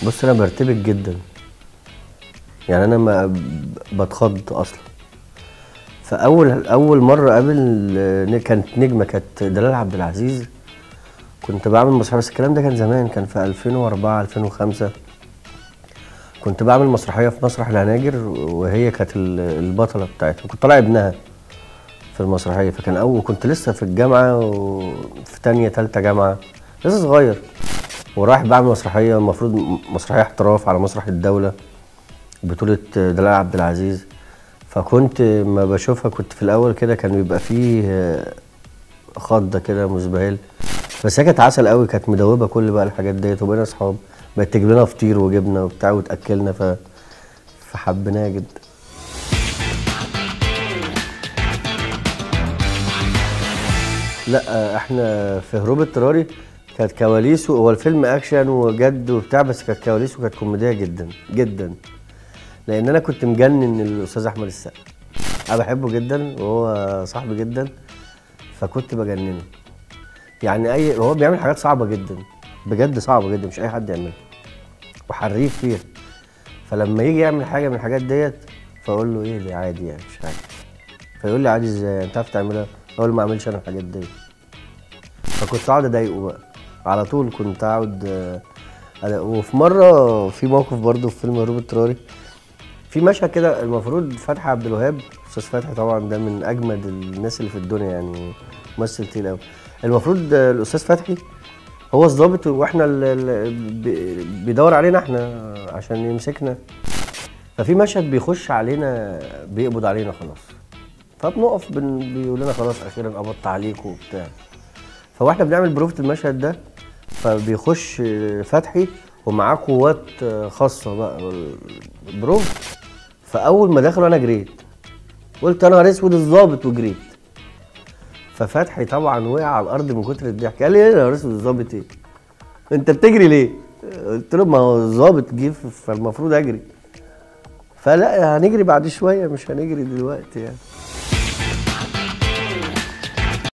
بص انا برتبك جدا يعني انا ما ب- بتخض اصلا فاول اول مره قابل كانت نجمه كانت دلال عبد العزيز كنت بعمل مسرحيه بس الكلام ده كان زمان كان في 2004 2005 كنت بعمل مسرحيه في مسرح الهناجر وهي كانت ال- البطله بتاعتها كنت طالع ابنها في المسرحيه فكان اول كنت لسه في الجامعه وفي تانية تالتة جامعه لسه صغير ورايح بعمل مسرحيه المفروض م- مسرحيه احتراف على مسرح الدوله بطوله دلال عبد العزيز فكنت ما بشوفها كنت في الاول كده كان بيبقى فيه آه، خضه كده مزبهل بس هي كانت عسل قوي كانت مدوبه كل بقى الحاجات ديت وبقينا اصحاب بقت تجيب لنا فطير وجبنه وبتاع وتاكلنا ف فحبيناها جدا لا احنا في هروب اضطراري كانت كواليسه هو الفيلم اكشن وجد وبتاع بس كانت كواليسه كانت كوميديه جدا جدا لان انا كنت مجنن الاستاذ احمد السقا انا بحبه جدا وهو صاحبي جدا فكنت بجننه يعني اي هو بيعمل حاجات صعبه جدا بجد صعبه جدا مش اي حد يعملها وحريف فيها فلما يجي يعمل حاجه من الحاجات ديت فاقول له ايه دي عادي يعني مش حاجه فيقول لي عادي ازاي انت عارف تعملها اقول له ما اعملش انا الحاجات دي فكنت اقعد اضايقه بقى على طول كنت اقعد آه، أضايقه. وفي مره في موقف برضه في فيلم هروب اضطراري في مشهد كده المفروض فتحي عبد الوهاب استاذ فتحي طبعا ده من اجمد الناس اللي في الدنيا يعني ممثل تقيل قوي المفروض آه، الاستاذ فتحي هو الضابط واحنا ال- ال- بي- بيدور علينا احنا عشان يمسكنا ففي مشهد بيخش علينا بيقبض علينا خلاص فبنقف بن بيقول لنا خلاص اخيرا قبضت عليكم وبتاع فواحنا بنعمل بروفة المشهد ده فبيخش فتحي ومعاه قوات خاصه بقى بروف فاول ما دخلوا انا جريت قلت انا نهار اسود الظابط وجريت ففتحي طبعا وقع على الارض من كتر الضحك قال لي ايه يا نهار اسود الظابط ايه انت بتجري ليه قلت له ما هو الظابط جه فالمفروض اجري فلا هنجري بعد شويه مش هنجري دلوقتي يعني